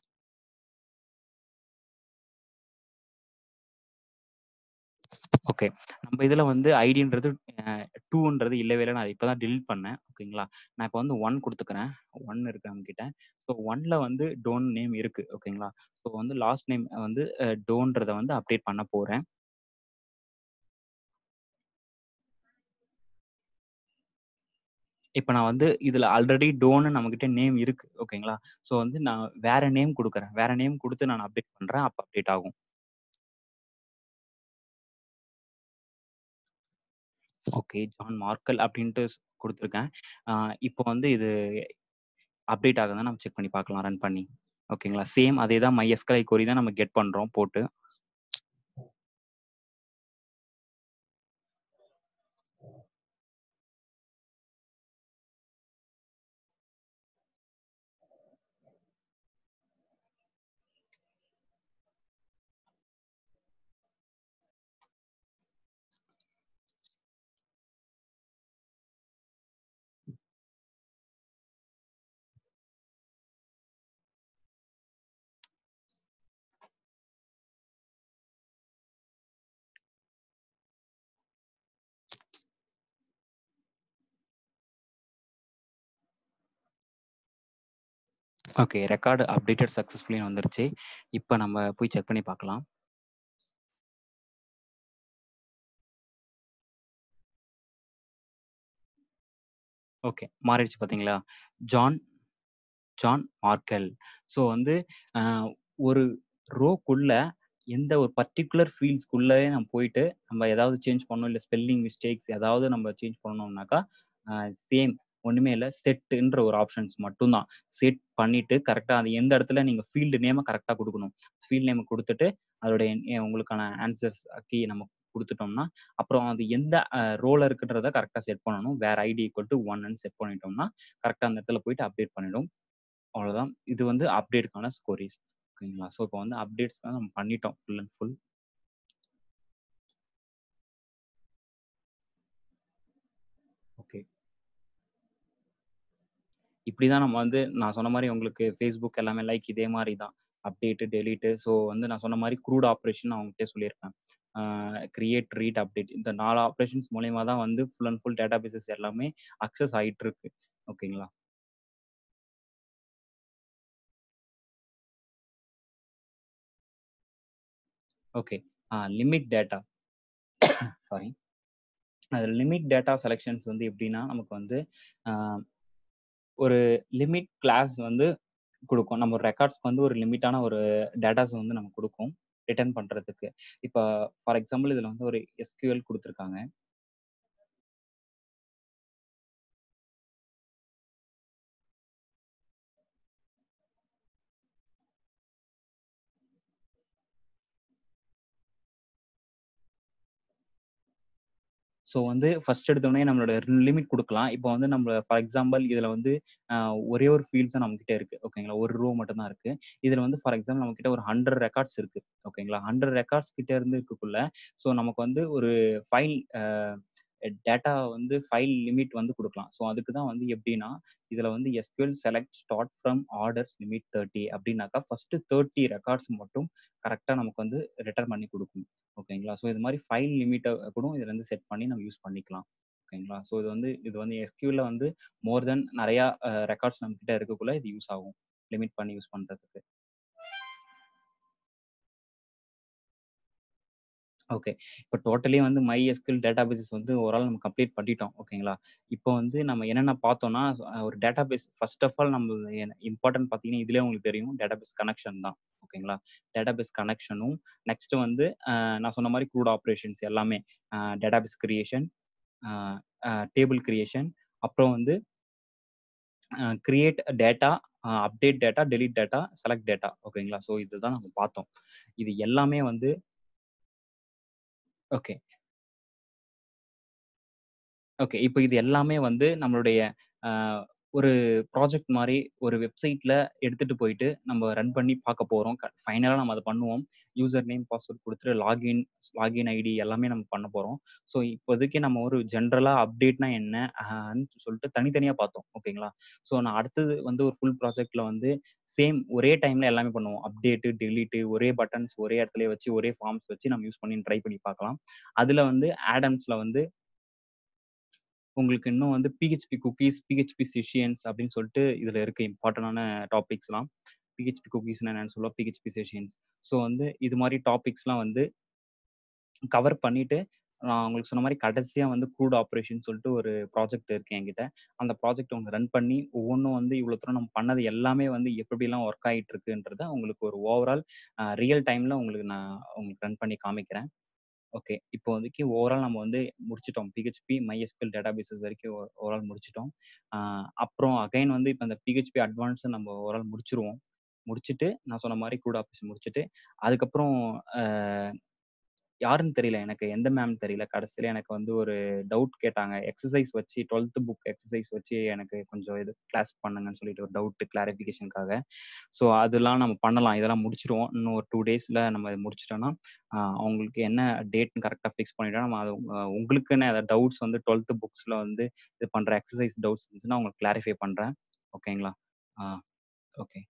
ஓகே நம்ம இதுல வந்து ஐடின்றது டூன்றது இல்லவே இல்லை நான் இப்பதான் delete பண்ணேன் ஓகேங்களா நான் இப்போ வந்து ஒன் கொடுத்துக்கிறேன் ஒன் இருக்கு நம்ம கிட்ட ஸோ ஒன்ல வந்து டோன் நேம் இருக்கு ஓகேங்களா ஸோ வந்து லாஸ்ட் நேம் வந்து டோன்றதை வந்து அப்டேட் பண்ண போறேன் இப்போ நான் வந்து இதுல ஆல்ரெடி டோன்னு நம்மகிட்ட நேம் இருக்கு ஓகேங்களா ஸோ வந்து நான் வேற நேம் கொடுக்குறேன் வேற நேம் கொடுத்து நான் அப்டேட் பண்றேன் அப்போ அப்டேட் ஆகும் ஓகே ஜான் மார்க்கல் அப்படின்ட்டு ஸ் கொடுத்துருக்கேன் ஆஹ் இப்போ வந்து இது அப்டேட் ஆகுதுன்னு நம்ம செக் பண்ணி பார்க்கலாம் ரன் பண்ணி ஓகேங்களா சேம் அதே தான் மைஎஸ்கலை கொரி தான் நம்ம கெட் பண்றோம் போட்டு ஓகே ரெக்கார்டு அப்டேட்டட் சக்ஸஸ்ஃபுல்லி வந்துருச்சு இப்போ நம்ம போய் செக் பண்ணி பார்க்கலாம் ஓகே மாறிடுச்சு பார்த்தீங்களா ஜான் ஜான் மார்க்கல் ஸோ வந்து ஆஹ், ஒரு ரோக்குள்ள எந்த ஒரு பர்டிகுலர் ஃபீல்ட்ஸ்க்குள்ளே நம்ம போயிட்டு நம்ம ஏதாவது சேஞ்ச் பண்ணணும் இல்லை ஸ்பெல்லிங் மிஸ்டேக்ஸ் ஏதாவது நம்ம சேஞ்ச் பண்ணணும்னாக்கா சேம் ஒன்றுமே இல்லை செட்டுன்ற ஒரு ஆப்ஷன்ஸ் மட்டும்தான் செட் பண்ணிட்டு கரெக்டாக அது எந்த இடத்துல நீங்கள் ஃபீல்டு நேமை கரெக்டாக கொடுக்கணும் ஃபீல்ட் நேம் கொடுத்துட்டு அதோட என்- என் உங்களுக்கான ஆன்சர்ஸ் கீ நம்ம கொடுத்துட்டோம்னா அப்புறம் அது எந்த ரோல இருக்குன்றத கரெக்டாக செட் பண்ணணும் வேற ஐடி ஈக்குவல் டு ஒன்னு செட் பண்ணிட்டோம்னா கரெக்டாக அந்த இடத்துல போயிட்டு அப்டேட் பண்ணிடும் அவ்வளோதான் இது வந்து அப்டேட்டுக்கான ஸ்கோரிஸ் ஓகேங்களா ஸோ இப்போ வந்து அப்டேட்ஸ் தான் நம்ம பண்ணிட்டோம் ஃபுல் அண்ட் ஃபுல் இப்படிதான் நம்ம வந்து நான் சொன்ன மாரி உங்களுக்கு Facebook எல்லாமே லைக் இதே மாரி தான். அப்டேட்டு, டெலீட்டு ஸோ வந்து நான் சொன்ன மாரி க்ரூட் ஆப்பரேஷன் நான் உங்ககிட்ட சொல்லியிருப்பேன். ஆ கிரியேட், ரீட், அப்டேட் இந்த 4 ஆப்பரேஷன்ஸ் மூலியமா தான் வந்து ஃபுல் அண்ட் ஃபுல் டேட்டாபேஸஸ் எல்லாமே அக்சஸ் ஆயிட்டு இருக்கு. ஓகேங்களா? ஓகே. ஆ லிமிட் டேட்டா. சாரி. அதுல லிமிட் டேட்டா செலக்ஷன்ஸ் வந்து எப்படின்னா, நமக்கு வந்து ஆ ஒரு லிமிட் கிளாஸ் வந்து குடுக்கும். நம்ம ரெக்கார்ட்ஸ்க்கு வந்து ஒரு லிமிட்டான ஒரு டேட்டாஸ் வந்து நமக்கு குடுக்கும். ரிட்டர்ன் பண்றதுக்கு. இப்ப ஃபார் எக்ஸாம்பிள் இதுல வந்து ஒரு எஸ்கியூஎல் குடுத்துருக்காங்க. ஸோ வந்து ஃபர்ஸ்ட் எடுத்தோனே நம்மளோட லிமிட் குடுக்கலாம். இப்போ வந்து நம்ம ஃபார் எக்ஸாம்பிள் இதுல வந்து அ ஒரே ஒரு ஃபீல்ட்ஸ் தான் நம்மகிட்ட இருக்கு. ஓகேங்களா? ஒரு ரோ மட்டும் தான் இருக்கு. இதுல வந்து ஃபார் எக்ஸாம்பிள் நம்மகிட்ட ஒரு 100 ரெக்கார்ட்ஸ் இருக்கு. ஓகேங்களா? 100 ரெக்கார்ட்ஸ் கிட்ட இருந்து இருக்கக்குள்ள, ஸோ நமக்கு வந்து ஒரு ஃபைல் அ டேட்டா வந்து ஃபைல் லிமிட் வந்து குடுக்கலாம். ஸோ அதுக்கு தான் வந்து எப்படின்னா, இதுல வந்து SQL select star from orders limit 30 அப்படின்னாக்கா, ஃபர்ஸ்ட் 30 ரெக்கார்ட்ஸ் மட்டும் கரெக்ட்டா நமக்கு வந்து ரிட்டர்ன் பண்ணி குடுக்கும். ஓகேங்களா? ஸோ இது மாரி ஃபைல் லிமிட்ட கூட இதுல இருந்து செட் பண்ணி நம்ம யூஸ் பண்ணிக்கலாம். ஓகேங்களா? ஸோ இது வந்து இது வந்து எஸ்கியூஎல்ல வந்து மோர் தென் நெறையா அ ரெக்கார்ட்ஸ் நம்மகிட்ட இருக்கக்குள்ள இது யூஸ் ஆகும். லிமிட் பண்ணி யூஸ் பண்றதுக்கு. ஓகே. இப்ப டோட்டலி வந்து MySQL டேட்டாபேஸஸ் வந்து ஓவரால் நம்ம கம்ப்ளீட் பண்ணிட்டோம். ஓகேங்களா? இப்போ வந்து நம்ம என்னென்ன பார்த்தோம்னா, ஒரு டேட்டாபேஸ் ஃபர்ஸ்ட் ஆஃப் ஆல் நம்ம என் இம்பார்ட்டன்ட் பார்த்தீங்கன்னா, இதுலயே உங்களுக்கு தெரியும். டேட்டாபேஸ் கனெக்ஷன் தான். ஓகேங்களா? டேட்டாபேஸ் கனெக்ஷனும், நெக்ஸ்ட் வந்து அ நான் சொன்ன மாரி க்ரூட் ஆப்பரேஷன்ஸ் எல்லாமே. Uh database creation, uh uh table creation, அப்புறம் வந்து uh create data, uh update data, delete data, select data. ஓகேங்களா? ஸோ இதுதான் நம்ம பார்த்தோம். இது எல்லாமே வந்து ஓகே. ஓகே. இப்ப இது எல்லாமே வந்து நம்மளுடைய அ ஒரு ப்ராஜெக்ட் மாரி ஒரு வெப்சைட்ல எடுத்துட்டு போயிட்டு நம்ம ரன் பண்ணி பார்க்க போறோம். க ஃபைனலா நம்ம அத பண்ணுவோம். யூசர் நேம், பாஸ்வேர்ட் குடுத்துட்டு லாகின், லாகின் ஐடி எல்லாமே நம்ம பண்ண போறோம். ஸோ இப்போதைக்கு நம்ம ஒரு ஜெனரலா அப்டேட்னா என்ன? அன்னு சொல்லிட்டு தனித்தனியா பார்த்தோம். ஓகேங்களா? ஸோ நான் அடுத்தது வந்து ஒரு ஃபுல் ப்ராஜெக்ட்ல வந்து சேம் ஒரே டைம்ல எல்லாமே பண்ணுவோம். அப்டேட்டு, டெலீட்டு ஒரே பட்டன்ஸ் ஒரே இடத்துலயே வச்சு, ஒரே ஃபார்ம்ஸ் வச்சு நம்ம யூஸ் பண்ணி ட்ரை பண்ணி பார்க்கலாம். அதுல வந்து ஆடம்ஸ்ல வந்து உங்களுக்கு இன்னும் வந்து PHP குக்கீஸ், PHP செஷன்ஸ் அப்படின்னு சொல்லிட்டு இதுல இருக்கு இம்பார்ட்டன்டான டாபிக்ஸ்லாம். PHP குக்கீஸ்னா என்னன்னு சொல்லுவோம். PHP sessions. ஸோ வந்து இது மாரி டாபிக்ஸ்லாம் வந்து கவர் பண்ணிட்டு, நான் உங்களுக்கு சொன்ன மாரி கடைசியா வந்து க்ரூட் ஆப்பரேஷன் சொல்லிட்டு ஒரு ப்ராஜெக்ட் இருக்கு என்கிட்ட. அந்த ப்ராஜெக்ட் ஒண்ணு ரன் பண்ணி, ஒவ்வொன்னும் வந்து இவ்வளோ தூரம் நம்ம பண்ணது எல்லாமே வந்து எப்படி எப்படிலாம் ஒர்க் ஆயிட்டு இருக்குன்றத உங்களுக்கு ஒரு ஓவரால் அ ரியல் டைம்ல உங்களுக்கு நான் உங்களுக்கு ரன் பண்ணி காமிக்கிறேன். ஓகே. இப்போ வந்துக்கு ஓவரால் நம்ம வந்து முடிச்சுட்டோம். PHP, MySQL டேட்டாபேஸஸ் வரைக்கும் ஓ ஓவரால் முடிச்சுட்டோம். அ அப்புறம் அகைன் வந்து இப்ப இந்த PHP அட்வான்ஸ நம்ம ஓவரால் முடிச்சுருவோம். முடிச்சுட்டு, நான் சொன்ன மாரி க்ரூட் ஆப்பரேஷன் முடிச்சுட்டு, அதுக்கப்புறம் அ யாருன்னு தெரியல எனக்கு. எந்த மேம்ன்னு தெரியல. கடைசியில எனக்கு வந்து ஒரு டவுட் கேட்டாங்க. எக்ஸர்சைஸ் வச்சு 12த் புக் எக்ஸர்சைஸ் வச்சு எனக்கு கொஞ்சம் இது கிளாஸ் பண்ணுங்கன்னு சொல்லிட்டு ஒரு டவுட் கிளாரிஃபிகேஷனுக்காக. ஸோ அதெல்லாம் நம்ம பண்ணலாம். இதெல்லாம் முடிச்சுருவோம். இன்னும் ஒரு 2 டேஸ்ல நம்ம இத முடிச்சுட்டோம்னா, அ அவங்களுக்கு என்ன டேட்ன்னு கரெக்ட்டா ஃபிக்ஸ் பண்ணிட்டோம்னா, நம்ம அது அ உங்களுக்குன்னு ஏதாவது டவுட்ஸ் வந்து 12த் புக்ஸ்ல வந்து இது பண்ற எக்ஸர்சைஸ் டவுட்ஸ் இருந்துச்சுன்னா, உங்களுக்கு கிளாரிஃபை பண்றேன். ஓகேங்களா? ஆ ஓகே.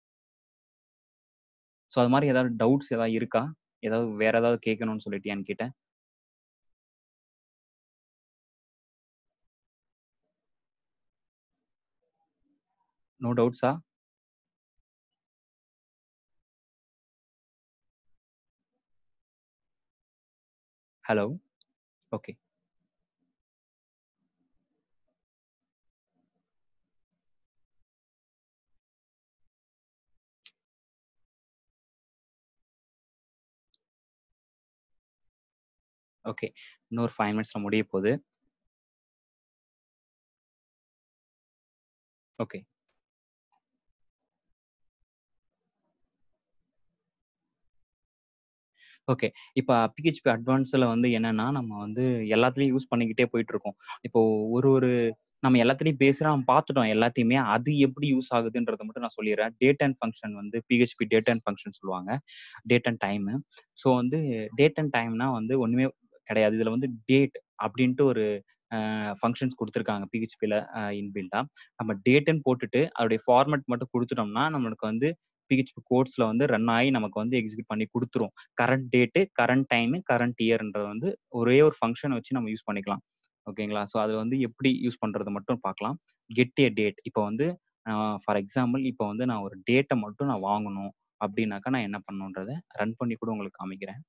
ஸோ அது மாரி ஏதாவது டவுட்ஸ் ஏதாவது இருக்கா? ஏதாவது வேற ஏதாவது கேட்கணும்னு சொல்லிட்டு என்கிட்ட? நோ டவுட்ஸா? ஹலோ. ஓகே. ஓகே. இன்னொரு 5 மினிட்ஸ்ல முடிய போது. ஓகே. ஓகே. இப்ப PHP அட்வான்ஸ்ல வந்து என்னன்னா, நம்ம வந்து எல்லாத்துலயும் யூஸ் பண்ணிக்கிட்டே போயிட்டுருக்கோம். இப்போ ஒரு ஒரு நம்ம எல்லாத்துலயும் பேஸா நம்ம பார்த்துட்டோம் எல்லாத்தையுமே. அது எப்படி யூஸ் ஆகுதுன்றத மட்டும் நான் சொல்லிர்றேன். டேட் அண்ட் ஃபங்ஷன் வந்து PHP டேட் அண்ட் ஃபங்ஷன் சொல்லுவாங்க. Date and time. ஸோ வந்து டேட் அண்ட் டைம்னா வந்து ஒண்ணுமே கிடையாது. இதுல வந்து டேட் அப்படின்ட்டு ஒரு ஃபங்க்ஷன்ஸ் கொடுத்துருக்காங்க பிஹெச்பியில் இன்பில்டா நம்ம டேட்டுன்னு போட்டுட்டு அதோடைய ஃபார்மேட் மட்டும் கொடுத்துட்டோம்னா நம்மளுக்கு வந்து பிஹெச்பி கோட்ஸ்ல வந்து ரன் ஆகி நமக்கு வந்து எக்ஸிக்யூட் பண்ணி கொடுத்துரும் current date current time current இயர்ன்றது வந்து ஒரே ஒரு ஃபங்க்ஷன் வச்சு நம்ம யூஸ் பண்ணிக்கலாம் ஓகேங்களா ஸோ அது வந்து எப்படி யூஸ் பண்றது மட்டும் பார்க்கலாம் கெட் ஏ டேட் இப்போ வந்து ஃபார் எக்ஸாம்பிள் இப்போ வந்து நான் ஒரு டேட்டை மட்டும் நான் வாங்கணும் அப்படின்னாக்கா நான் என்ன பண்ணணுன்றதை ரன் பண்ணி கூட உங்களுக்கு காமிக்கிறேன்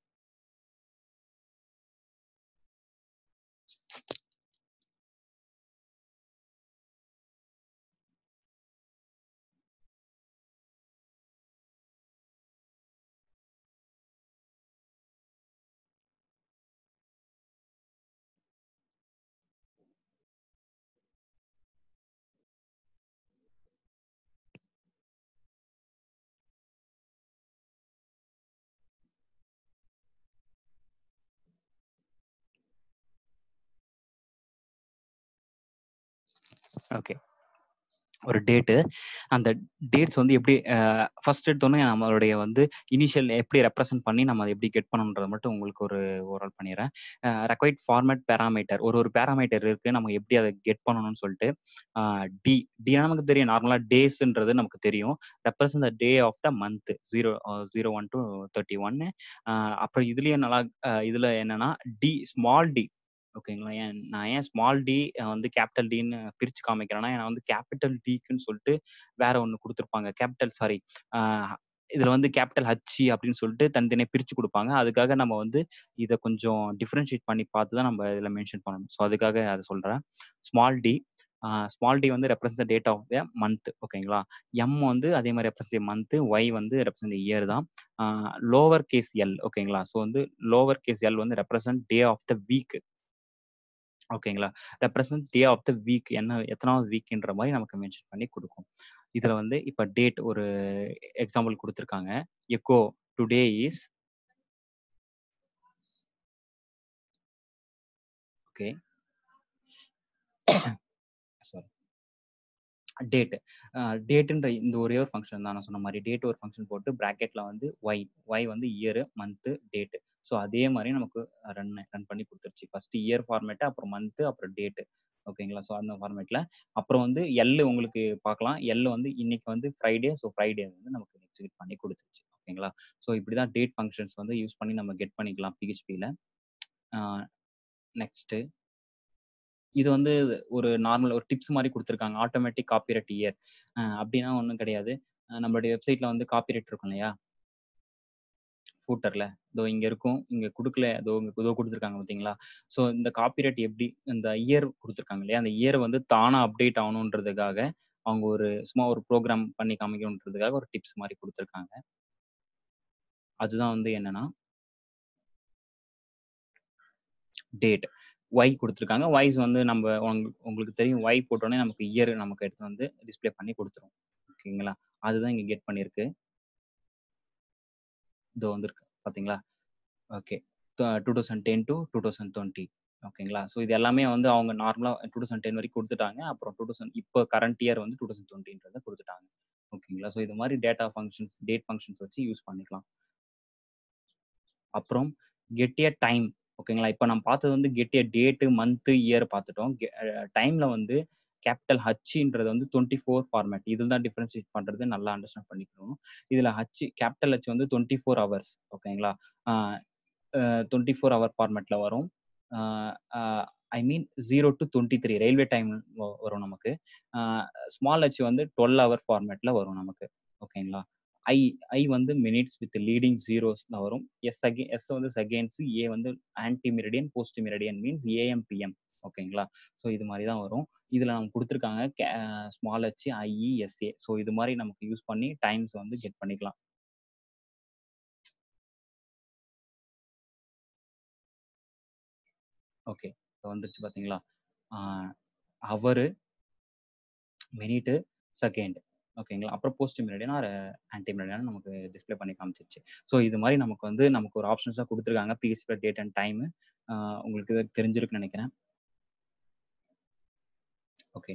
ஓகே ஒரு டேட்டு அந்த டேட்ஸ் வந்து எப்படி ஃபர்ஸ்ட் எடுத்தோன்னே நம்மளுடைய வந்து இனிஷியல் எப்படி ரெப்ரசென்ட் பண்ணி நம்ம அதை எப்படி கெட் பண்ணணுன்றதை மட்டும் உங்களுக்கு ஒரு ஓவரால் பண்ணிடுறேன் ரெக்வைட் ஃபார்மேட் பேராமீட்டர் ஒரு ஒரு பேராமீட்டர் இருக்கு நம்ம எப்படி அதை கெட் பண்ணணும்னு சொல்லிட்டு டி டி நமக்கு தெரியும் நார்மலாக டேஸ்ன்றது நமக்கு தெரியும் represent the day of the month zero zero one two thirty ஒன்னு அப்புறம் இதுலயே நல்லா இதுல என்னன்னா டி ஸ்மால் டி ஓகேங்களா ஏன் நான் ஏன் ஸ்மால் டி வந்து கேபிட்டல் டின்னு பிரிச்சு காமிக்கிறேன்னா நான் வந்து கேபிட்டல் டிக்குன்னு சொல்லிட்டு வேற ஒன்று கொடுத்துருப்பாங்க கேபிட்டல் சாரி இதுல வந்து கேபிட்டல் ஹச்சி அப்படின்னு சொல்லிட்டு தனித்தனியாக பிரிச்சு கொடுப்பாங்க அதுக்காக நம்ம வந்து இதை கொஞ்சம் டிஃப்ரென்ஷியேட் பண்ணி பார்த்து தான் நம்ம இதில் மென்ஷன் பண்ணணும் ஸோ அதுக்காக அதை சொல்றேன் ஸ்மால் டி ஸ்மால் டி வந்து represent date of the month ஓகேங்களா எம் வந்து அதே மாதிரி ரெப்ரசன்ட் மந்த் ஒய் வந்து ரெப்ரசன்ட் இயர் தான் லோவர் கேஸ் எல் ஓகேங்களா ஸோ வந்து லோவர் கேஸ் எல் வந்து represent day of the week ஓகேங்களா represent day of the week என்ன எத்தனாவது வீக்ன்ற மாதிரி நமக்கு மென்ஷன் பண்ணி கொடுக்கும் இதுல வந்து இப்ப டேட் ஒரு எக்ஸாம்பிள் கொடுத்துருக்காங்க echo today is okay sorry date டேட்டுன்ற இந்த ஒரே ஒரு ஃபங்க்ஷன் தான் நான் சொன்ன மாதிரி டேட் ஒரு ஃபங்க்ஷன் போட்டு ப்ராக்கெட்ல வந்து ஒய் ஒய் வந்து இயரு மந்த்து டேட்டு ஸோ அதே மாதிரி நமக்கு ரன் ரன் பண்ணி கொடுத்துருச்சு ஃபர்ஸ்ட் இயர் ஃபார்மேட்டு அப்புறம் மந்த்து அப்புறம் டேட்டு ஓகேங்களா ஸோ அந்த ஃபார்மேட்டில் அப்புறம் வந்து எல் உங்களுக்கு பார்க்கலாம் எல் வந்து இன்னைக்கு வந்து ஃப்ரைடே ஸோ ஃப்ரைடே வந்து நமக்கு எக்ஸிக்யூட் பண்ணி கொடுத்துருச்சு ஓகேங்களா ஸோ இப்படி தான் டேட் ஃபங்க்ஷன்ஸ் வந்து யூஸ் பண்ணி நம்ம கெட் பண்ணிக்கலாம் பிஹெச்பியில் நெக்ஸ்ட்டு இது வந்து ஒரு நார்மல் ஒரு டிப்ஸ் மாதிரி கொடுத்துருக்காங்க ஆட்டோமேட்டிக் காப்பிரைட் இயர் அப்படின்னா ஒன்றும் கிடையாது நம்மளுடைய வெப்சைட்ல வந்து காப்பிரைட் இருக்கும் இல்லையா ஃபூட்டர்ல இதோ இங்க இருக்கும் இங்க கொடுக்கல இதோ இங்க இதோ கொடுத்துருக்காங்க பார்த்தீங்களா ஸோ இந்த காப்பிரைட் எப்படி இந்த இயர் கொடுத்துருக்காங்க இல்லையா அந்த இயர் வந்து தானா அப்டேட் ஆகணுன்றதுக்காக அவங்க ஒரு சும்மா ஒரு ப்ரோக்ராம் பண்ணி காமிக்கணுன்றதுக்காக ஒரு டிப்ஸ் மாதிரி கொடுத்துருக்காங்க அதுதான் வந்து என்னன்னா டேட் ஒய் கொடுத்துருக்காங்க வாய்ஸ் வந்து நம்ம உங்களுக்கு தெரியும் ஒய் போட்டோன்னே நமக்கு இயர் நமக்கு எடுத்து வந்து டிஸ்பிளே பண்ணி கொடுத்துரும் ஓகேங்களா அதுதான் இங்கே கெட் பண்ணியிருக்கு இதோ வந்திருக்கு பார்த்தீங்களா okay two thousand ten to two thousand twenty ஓகேங்களா ஸோ இது எல்லாமே வந்து அவங்க நார்மலாக டூ தௌசண்ட் டென் வரைக்கும் கொடுத்துட்டாங்க அப்புறம் டூ தௌசண்ட் இப்போ கரண்ட் இயர் வந்து டூ தௌசண்ட் டுவெண்ட்டின்றதை கொடுத்துட்டாங்க ஓகேங்களா ஸோ இது மாதிரி டேட்டா ஃபங்க்ஷன்ஸ் டேட் ஃபங்க்ஷன்ஸ் வச்சு யூஸ் பண்ணிக்கலாம் அப்புறம் கெட் ஏ டைம் ஓகேங்களா இப்போ நம்ம பார்த்தது வந்து get a date month year பார்த்துட்டோம் டைம்ல வந்து கேபிட்டல் ஹச்ன்றது வந்து டுவெண்ட்டி ஃபோர் ஃபார்மேட் இதில் தான் டிஃப்ரென்ஷியேட் பண்ணுறது நல்லா அண்டர்ஸ்டாண்ட் பண்ணிக்கணும் இதில் ஹச் கேபிட்டல் ஹச் வந்து டுவெண்ட்டி ஃபோர் ஹவர்ஸ் ஓகேங்களா டுவெண்ட்டி ஃபோர் ஹவர் ஃபார்மேட்டில் வரும் I mean zero to twenty three railway time வரும் நமக்கு ஸ்மால் ஹச் வந்து டுவெல் ஹவர் ஃபார்மேட்டில் வரும் நமக்கு ஓகேங்களா ஐ ஐ வந்து மினிட்ஸ் வித் லீடிங் ஜீரோஸ்ல வரும் எஸ் அகே எஸ் வந்து செகண்ட்ஸ் ஏ வந்து ante meridian post meridian means AM PM ஓகேங்களா ஸோ இது மாதிரி தான் வரும் இதில் நம்ம கொடுத்துருக்காங்க small H I E S A so இது மாதிரி நமக்கு யூஸ் பண்ணி டைம்ஸ் வந்து கெட் பண்ணிக்கலாம் ஓகே வந்துருச்சு பார்த்தீங்களா ஹவரு மினிட்டு செகண்ட் ஓகேங்களா அப்புறம் போஸ்ட் மிரடியனா ஆன்டி மிரடியனா நமக்கு டிஸ்பிளே பண்ணி காமிச்சிருச்சு ஸோ இது மாதிரி நமக்கு வந்து நமக்கு ஒரு ஆப்ஷன்ஸாக கொடுத்துருக்காங்க பிஎஸ்பி டேட் அண்ட் டைம் உங்களுக்கு இது தெரிஞ்சிருக்குன்னு நினைக்கிறேன் okay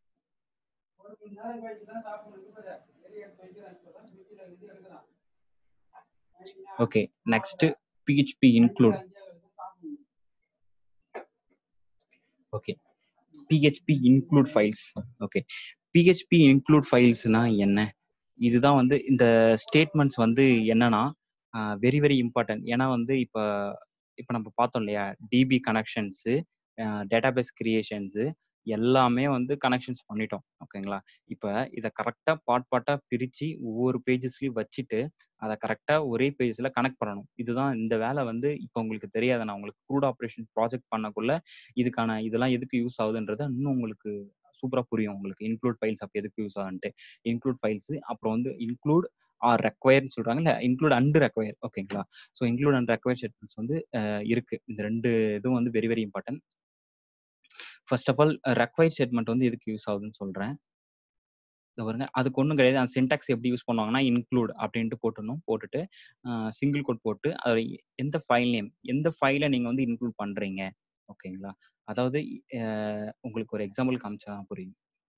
okay next PHP include okay PHP include files okay PHP include ஃபைல்ஸ்னா என்ன இதுதான் வந்து இந்த ஸ்டேட்மெண்ட்ஸ் வந்து என்னன்னா வெரி வெரி இம்பார்ட்டன்ட் ஏன்னா வந்து இப்போ இப்போ நம்ம பார்த்தோம் இல்லையா டிபி கனெக்ஷன்ஸு டேட்டாபேஸ் கிரியேஷன்ஸு எல்லாமே வந்து கனெக்ஷன்ஸ் பண்ணிட்டோம் ஓகேங்களா இப்போ இதை கரெக்டாக பார்ட் பார்ட்டாக பிரித்து ஒவ்வொரு பேஜஸ்லையும் வச்சுட்டு அதை கரெக்டாக ஒரே பேஜஸில் கனெக்ட் பண்ணணும் இதுதான் இந்த வேலை வந்து இப்போ உங்களுக்கு தெரியாது நான் உங்களுக்கு க்ரூட் ஆப்ரேஷன் ப்ராஜெக்ட் பண்ணக்குள்ள இதுக்கான இதெல்லாம் எதுக்கு யூஸ் ஆகுதுன்றது இன்னும் உங்களுக்கு சூப்பராக புரியும் உங்களுக்கு இன்க்ளூட் ஃபைல்ஸ் அப்போ எதுக்கு யூஸ் ஆகுன்ட்டு இன்க்ளூட் ஃபைல்ஸ் அப்புறம் வந்து இன்க்ளூட் ஆர் ரெக்வயர்னு சொல்றாங்க இல்லை இன்க்ளூட் அண்ட் ரெக்வயர் ஓகேங்களா so include and require statements வந்து இருக்கு இந்த ரெண்டு இதுவும் வந்து very very important first of all require statement வந்து எதுக்கு யூஸ் ஆகுதுன்னு சொல்றேன் பாருங்க அதுக்கு ஒன்றும் கிடையாது அந்த சின்டாக்ஸ் எப்படி யூஸ் பண்ணுவாங்கன்னா இன்க்ளூட் அப்படின்ட்டு போட்டுடணும் போட்டுட்டு சிங்கிள் கோட் போட்டு அது எந்த ஃபைல் நேம் எந்த ஃபைலை நீங்கள் வந்து இன்க்ளூட் பண்ணுறீங்க ஓகேங்களா அதாவது உங்களுக்கு ஒரு எக்ஸாம்பிள் காமிச்சா புரியும்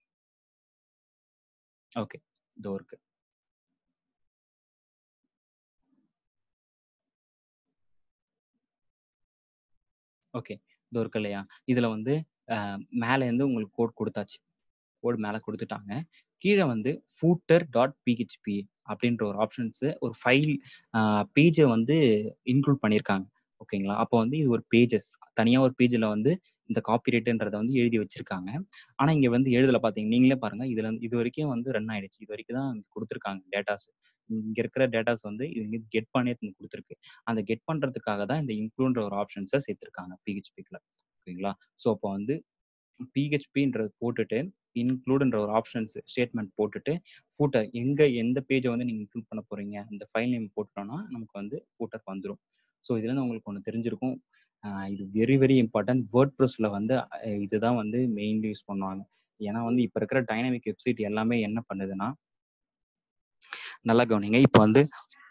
ஓகே இதோ இருக்கு ஓகே இதோ இருக்கு இல்லையா இதுல வந்து மேலே இருந்து உங்களுக்கு கோட் கொடுத்தாச்சு கோட் மேலே கொடுத்துட்டாங்க கீழே வந்து ஃபூட்டர் டாட் பிஹெச்பி அப்படின்ற ஒரு ஆப்ஷன்ஸ் ஒரு ஃபைல் பேஜை வந்து இன்க்ளூட் பண்ணியிருக்காங்க ஓகேங்களா அப்போ வந்து இது ஒரு பேஜஸ் தனியாக ஒரு பேஜில் வந்து இந்த காப்பிரைட்டுன்றதை வந்து எழுதி வச்சிருக்காங்க ஆனால் இங்கே வந்து எழுதல பார்த்தீங்க நீங்களே பாருங்க இதுல இது வரைக்கும் வந்து ரன் ஆயிடுச்சு இது வரைக்கும் தான் கொடுத்துருக்காங்க டேட்டாஸ் இங்க இருக்கிற டேட்டாஸ் வந்து இது கெட் பண்ணி கொடுத்துருக்கு அந்த கெட் பண்றதுக்காக தான் இந்த இன்க்ளூன்ற ஒரு ஆப்ஷன்ஸை சேர்த்திருக்காங்க பிஹெச்பிக்குள்ள ஓகேங்களா ஸோ அப்போ வந்து பிஹெச்பின்றது போட்டுட்டு இன்க்ளூடுன்ற ஒரு ஆப்ஷன்ஸ் ஸ்டேட்மெண்ட் போட்டுட்டு ஃபூட்டர் எங்க எந்த பேஜை வந்து நீங்க இன்க்ளூட் பண்ண போறீங்க அந்த ஃபைல் நேம் போட்டுட்டோம்னா நமக்கு வந்து ஃபூட்டர் வந்துடும் ஸோ இதுல இருந்து உங்களுக்கு ஒன்று தெரிஞ்சிருக்கும் இது வெரி வெரி இம்பார்ட்டன்ட் வேர்ட் ப்ரெஸ்ல வந்து இதுதான் வந்து மெயின்லி யூஸ் பண்ணுவாங்க ஏன்னா வந்து இப்போ இருக்கிற டைனமிக் வெப்சைட் எல்லாமே என்ன பண்ணுதுன்னா நல்லா கவனிங்க இப்போ வந்து